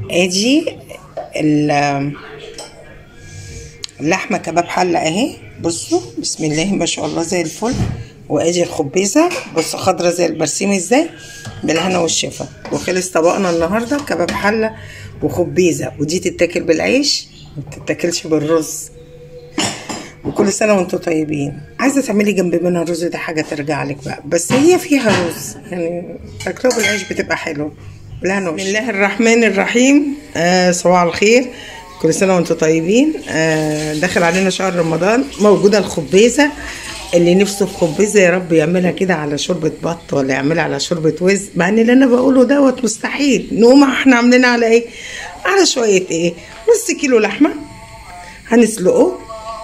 ادي ال- اللحمه كباب حله اهي بصوا بسم الله ما شاء الله زي الفل وادي الخبيزه بصوا خضره زي البرسيم ازاي بالهنا والشفا وخلص طبقنا النهارده كباب حله وخبيزه ودي تتاكل بالعيش ما تتاكلش بالرز وكل سنه وانتم طيبين عايزه تعملي جنب منها رز ده حاجه ترجع لك بقى بس هي فيها رز يعني تاكلوه بالعيش بتبقى حلو بالهنا بسم الله الرحمن الرحيم آه صباح الخير كل سنه وانتم طيبين آه داخل علينا شهر رمضان موجوده الخبيزه اللي نفسه في خبيزه يا رب يعملها كده على شوربه بط ولا يعملها على شوربه وز مع ان اللي انا بقوله دوت مستحيل نقوم احنا عاملينها على ايه على شويه ايه نص كيلو لحمه هنسلقه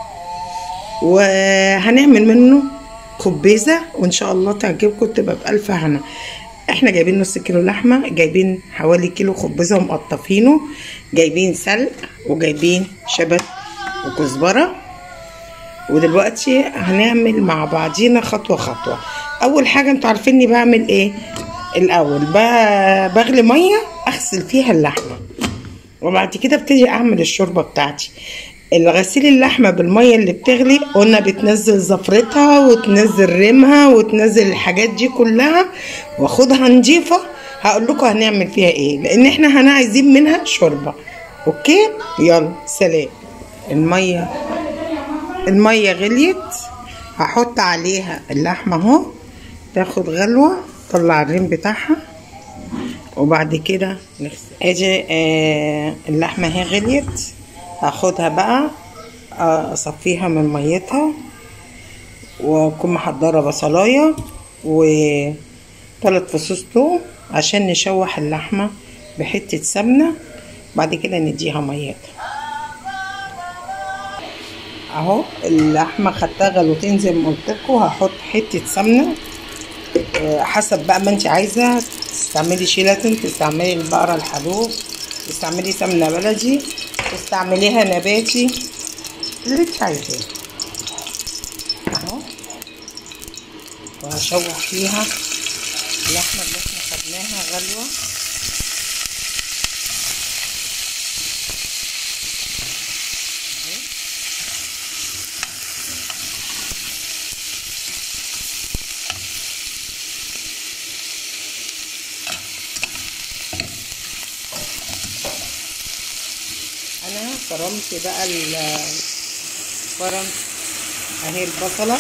وهنعمل منه خبيزه وان شاء الله تعجبكم تبقى بألف هنا احنا جايبين نص كيلو لحمه جايبين حوالي كيلو خبيزه ومقطفينه جايبين سلق وجايبين شبت وكزبره ودلوقتي هنعمل مع بعضينا خطوه خطوه اول حاجه انتوا عارفيني بعمل ايه الاول ب- بغلي ميه اغسل فيها اللحمه وبعد كده ابتدي اعمل الشوربه بتاعتي الغسيل اللحمه بالميه اللي بتغلي قلنا بتنزل زفرتها وتنزل ريمها وتنزل الحاجات دي كلها واخدها نضيفه هقول لكم هنعمل فيها ايه لان احنا هنا عايزين منها شوربه اوكي يلا سلام الميه الميه غليت هحط عليها اللحمه اهو تاخد غلوه طلع الريم بتاعها وبعد كده نغسل ادي آه اللحمه اهي غليت هاخدها بقى آه، اصفيها من ميتها واكون محضره بصلايه وثلاث فصوص توم عشان نشوح اللحمه بحته سمنه بعد كده نديها ميتها اهو اللحمه خدتها غلوتين زي ما قلت لكم هحط حته سمنه آه، حسب بقى ما انت عايزه تستعملي شيلاتين تستعملي البقره الحلوب تستعملي سمنه بلدي تستعمليها نباتي اللي انت عايزاه اهو وهشوح فيها اللحمه اللي احنا خدناها غلوه اهي. انا فرمت بقى ال فرم اهي البصلة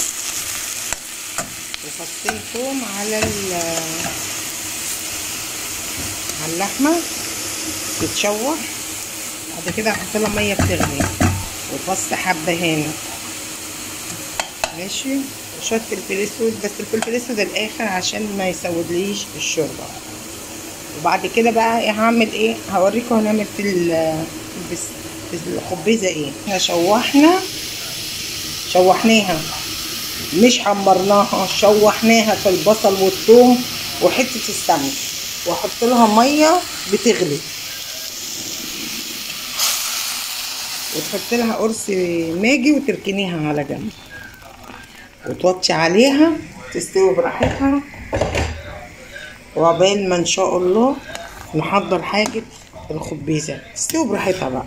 وحطيت توم على ال على اللحمة تتشوح بعد كده هحط لها مية بتغلي وفص حبة هنا ماشي وشوية فلفل اسود بس الفلفل الاسود الاخر عشان ما يسودليش الشوربة وبعد كده بقى هعمل ايه هوريكم هنعمل في ال- في البس- في الخبيزه ايه احنا شوحنا شوحناها مش حمرناها شوحناها في البصل والثوم وحته السمن واحط لها ميه بتغلي وتحط لها قرص ماجي وتركنيها على جنب وتوطي عليها تستوي براحتها وعقبال ما ان شاء الله نحضر حاجة الخبيزة تستوي براحتها بقى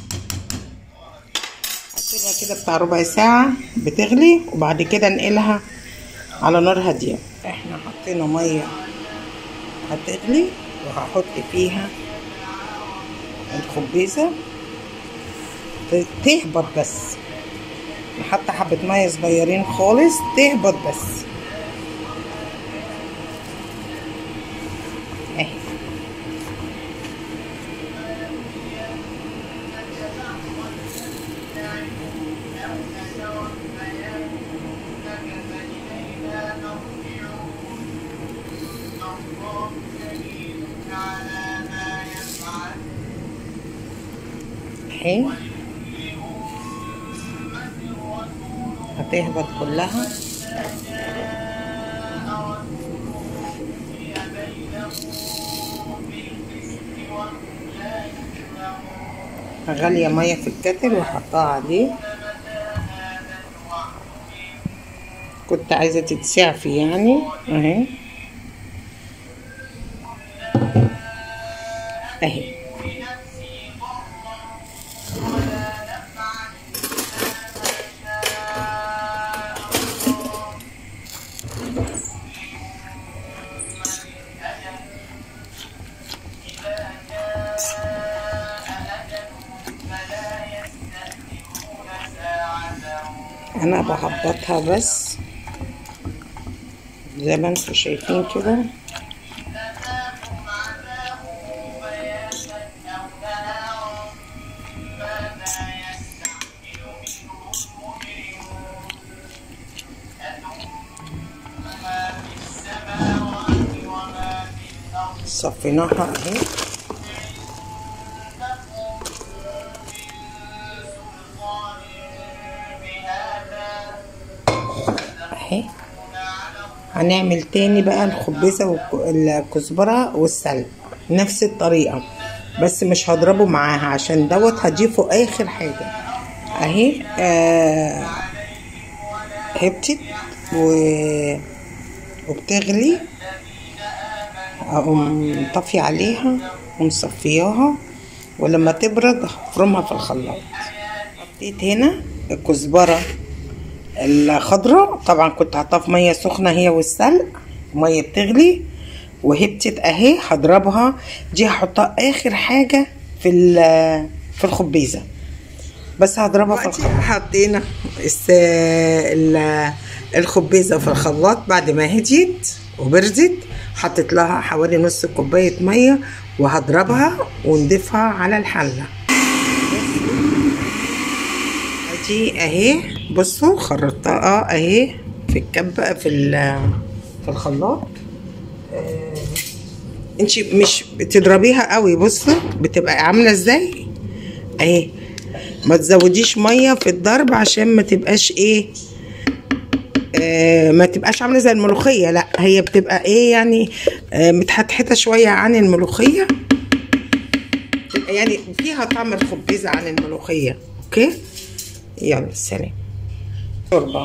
هسيبها كده بتاع ربع ساعة بتغلي وبعد كده انقلها على نار هادية احنا حطينا مية هتغلي وهحط فيها الخبيزة ت- تهبط بس نحط حبة مية صغيرين خالص تهبط بس اهي اهي هتهبط كلها غالية مية في الكتل وحطها عليه كنت عايزة تتسعفي يعني اهي اهي انا بهبطها بس زي ما انتم شايفين كده صفيناها اهي اهي هنعمل تاني بقى الخبيزة والكزبرة والسلق نفس الطريقة بس مش هضربه معاها عشان دوت هضيفه اخر حاجة اهي آه هبتت و... وبتغلي اقوم طفي عليها ومصفياها ولما تبرد هفرمها في الخلاط حطيت هنا الكزبرة الخضراء طبعا كنت حاطاها في ميه سخنه هي والسلق ميه بتغلي وهبتت اهي هضربها دي هحطها اخر حاجه في في الخبيزه بس هضربها في الخلاط حطينا الخبيزه في الخلاط بعد ما هديت وبردت حطيت لها حوالي نص كوبايه ميه وهضربها ونضيفها على الحله دي اهي بصوا خرطتها اهي في الكبة في في الخلاط آه انت مش بتضربيها قوي بصوا بتبقى عامله ازاي اهي ما تزوديش ميه في الضرب عشان ما تبقاش ايه آه ما تبقاش عامله زي الملوخيه لا هي بتبقى ايه يعني آه متحتحته شويه عن الملوخيه يعني فيها طعم الخبيزه عن الملوخيه اوكي يلا سلام شوربه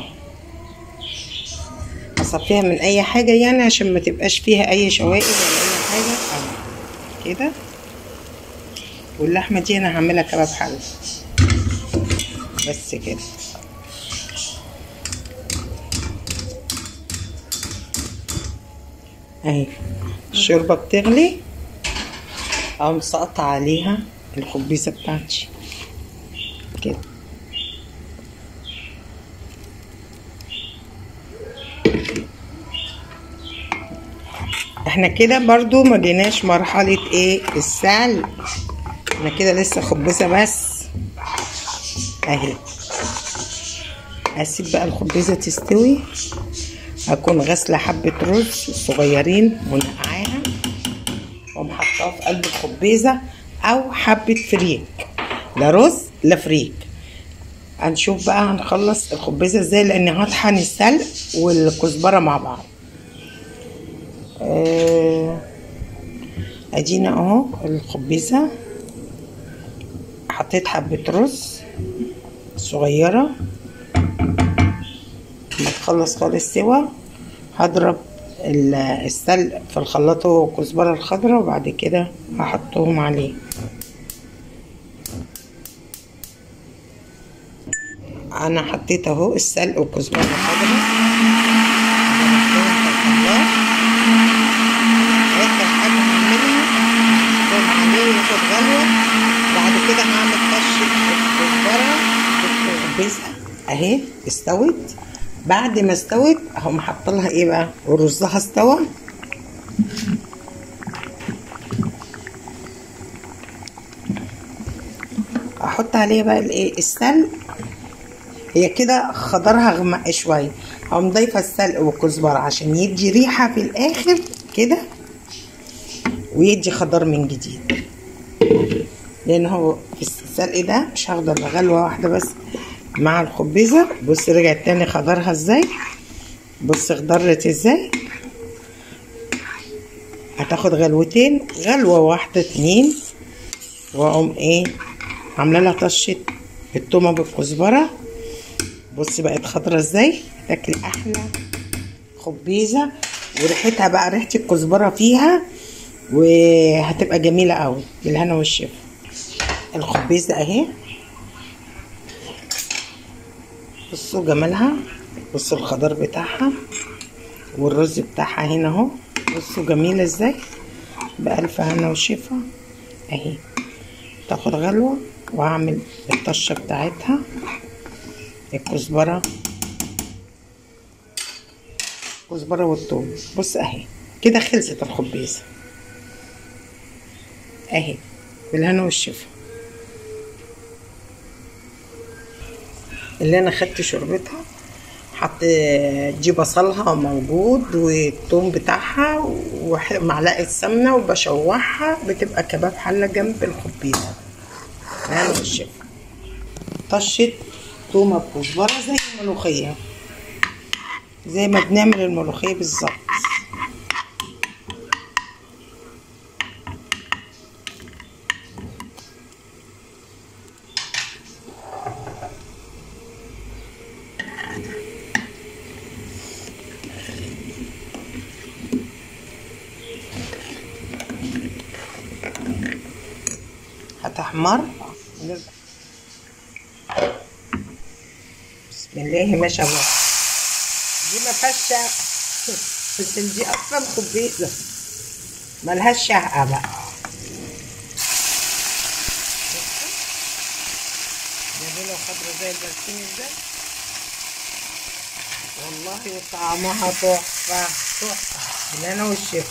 اصفيها من اي حاجه يعني عشان ما تبقاش فيها اي شوائب ولا اي حاجه اهو كده واللحمه دي انا هعملها كباب حله بس كده اهي الشوربه بتغلي اقوم سقطه عليها الخبيزه بتاعتي كده احنا كده برضو ما جيناش مرحلة ايه السلق احنا كده لسه خبزة بس اهي هسيب بقى الخبزة تستوي هكون غاسلة حبة رز صغيرين ونقعاها ومحطاها في قلب الخبيزة او حبة فريك لا رز لا فريك هنشوف بقى هنخلص الخبزة ازاي لان هطحن السلق والكزبرة مع بعض آه ادينا اهو الخبيزة حطيت حبة رز صغيرة لما تخلص خالص سوا هضرب السلق في الخلاط هو والكزبرة الخضراء وبعد كده هحطهم عليه انا حطيت اهو السلق والكزبرة الخضراء اخر حاجه هعملها احطهم عليه ياخد غلوه بعد كده هعمل طشه الكزبره بالخبيزه اهي استوت بعد ما استوت هقوم حاطه لها ايه بقى ورزها استوى احط عليها بقى الايه السلق هي كده خضرها غمق شويه هقوم ضايفه السلق والكزبره عشان يدي ريحه في الاخر كده ويدي خضار من جديد لان هو في السلق ده مش هاخد الا غلوه واحده بس مع الخبيزه بص رجعت تاني خضرها ازاي بص خضرت ازاي هتاخد غلوتين غلوه واحده اتنين واقوم ايه عامله لها طشه التومه بالكزبره بص بقت خضرة ازاي تاكل احلى خبيزة وريحتها بقى ريحة الكزبرة فيها وهتبقى جميله قوي بالهنا والشفا الخبيزه اهي بصوا جمالها بصوا الخضار بتاعها والرز بتاعها هنا اهو بصوا جميله ازاي بألف هنا وشفا اهي تاخد غلوة وهعمل الطشة بتاعتها الكزبرة الكزبرة والثوم بص اهي كده خلصت الخبيزة اهي بالهنا والشفا اللي انا خدت شربتها حط دي بصلها موجود والثوم بتاعها ومعلقه سمنه وبشوحها بتبقى كباب حله جنب الخبيزه انا والشفا طشه تومه بكزبره زي الملوخيه زي ما بنعمل الملوخيه بالظبط هتحمر بسم الله ما شاء الله دي ما فيهاش شهقة بس دي اصلا خبيزه ملهاش شهقة بقى جميلة وخضرة زي البرسيم ازاي والله وطعمها تحفة تحفة بالهنا والشفا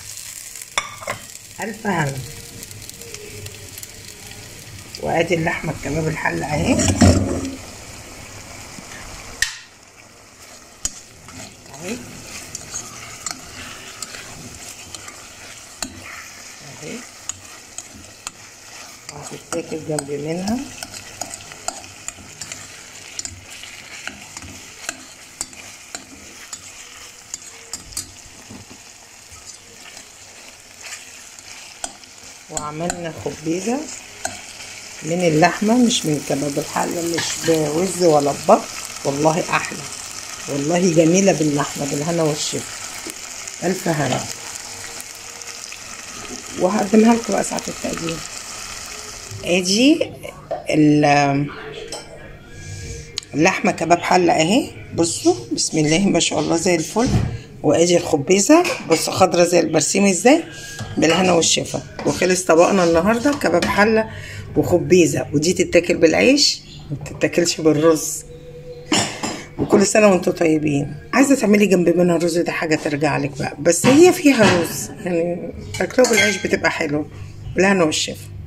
ألف هنا وادي اللحمه الكباب الحله اهي اهي اهي وهتتاكل جنب منها وعملنا خبيزه من اللحمه مش من كباب الحله مش بوز ولا ببط والله احلى والله جميله باللحمه بالهنا والشفا الف هنا وهقدمها لكم بقى ساعه التقديم ادي اللحمه كباب حله اهي بصوا بسم الله ما شاء الله زي الفل وادي الخبيزه بصوا خضره زي البرسيم ازاي بالهنا والشفا وخلص طبقنا النهارده كباب حله وخبيزه ودي تتاكل بالعيش ما تتاكلش بالرز وكل سنه وانتم طيبين عايزه تعملي جنب منها الرز ده حاجه ترجع لك بقى بس هي فيها رز يعني تاكلوه بالعيش بتبقى حلو بالهنا والشفا